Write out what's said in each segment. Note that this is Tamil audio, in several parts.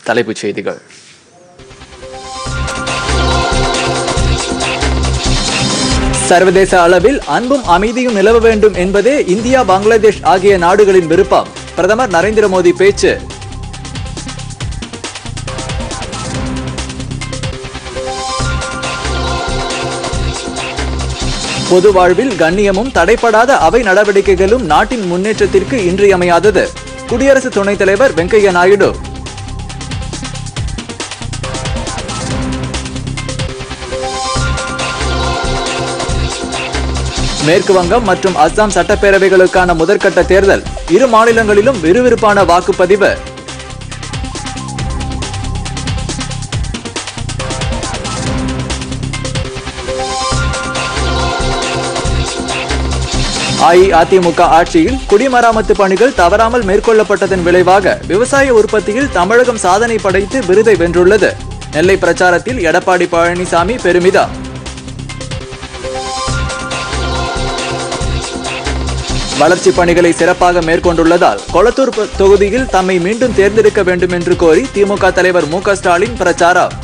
தலைப்புச் செய்திகள் சர்வதேச அளவில் அன்பும் அமைதியும் நிலவ வேண்டும் என்பதே இந்தியா பங்களாதேஷ் ஆகிய நாடுகளின் விருப்பம் பிரதமர் நரேந்திர மோடி பேச்சு பொது வாழ்வில் கண்ணியமும் தடைப்படாத அவை நடவடிக்கைகளும் நாட்டின் முன்னேற்றத்திற்கு இன்றியமையாதது குடியரசு துணைத் தலைவர் வெங்கையா நாயுடு மேற்கு வங்கம் மற்றும் அஸ்ஸாம் சட்டப்பேரவைகளுக்கான முதற்கட்ட தேர்தல் இரு மாநிலங்களிலும் விறுவிறுப்பான வாக்குப்பதிவு அஇஅதிமுக ஆட்சியில் குடிமராமத்து பணிகள் தவறாமல் மேற்கொள்ளப்பட்டதன் விளைவாக விவசாய உற்பத்தியில் தமிழகம் சாதனை படைத்து விருதை வென்றுள்ளது நெல்லை பிரச்சாரத்தில் எடப்பாடி பழனிசாமி பெருமிதம் வளர்ச்சி பணிகளை சிறப்பாக மேற்கொண்டுள்ளதால் கொளத்தூர் ப- தொகுதியில் தம்மை மீண்டும் தேர்ந்தெடுக்க வேண்டும் என்று கோரி திமுக தலைவர் மு க ஸ்டாலின் பிரச்சாரம்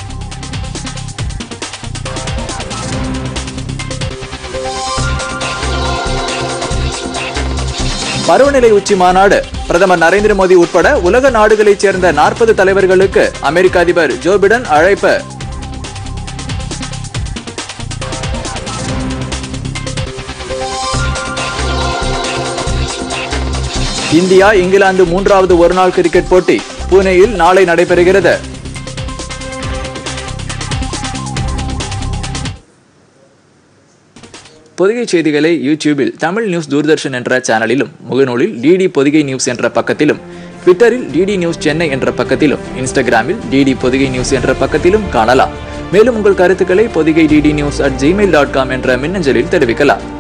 பருவநிலை உச்சி மாநாடு பிரதமர் நரேந்திர மோடி உட்பட உலக நாடுகளைச் சேர்ந்த நாற்பது தலைவர்களுக்கு அமெரிக்க அதிபர் ஜோ பிடன் அழைப்பு இந்தியா இங்கிலாந்து மூன்றாவது ஒருநாள் கிரிக்கெட் போட்டி புனேயில் நாளை நடைபெறுகிறது பொதிகை செய்திகளை யூடியூபில் தமிழ் நியூஸ் தூர்தர்ஷன் என்ற சேனலிலும் முகநூலில் டிடி பொதிகை நியூஸ் என்ற பக்கத்திலும் ட்விட்டரில் டிடி நியூஸ் சென்னை என்ற பக்கத்திலும் இன்ஸ்டாகிராமில் டிடி பொதிகை நியூஸ் என்ற பக்கத்திலும் காணலாம் மேலும் உங்கள் கருத்துக்களை Pothigai DD news at Gmail dot com என்ற மின்னஞ்சலில் தெரிவிக்கலாம்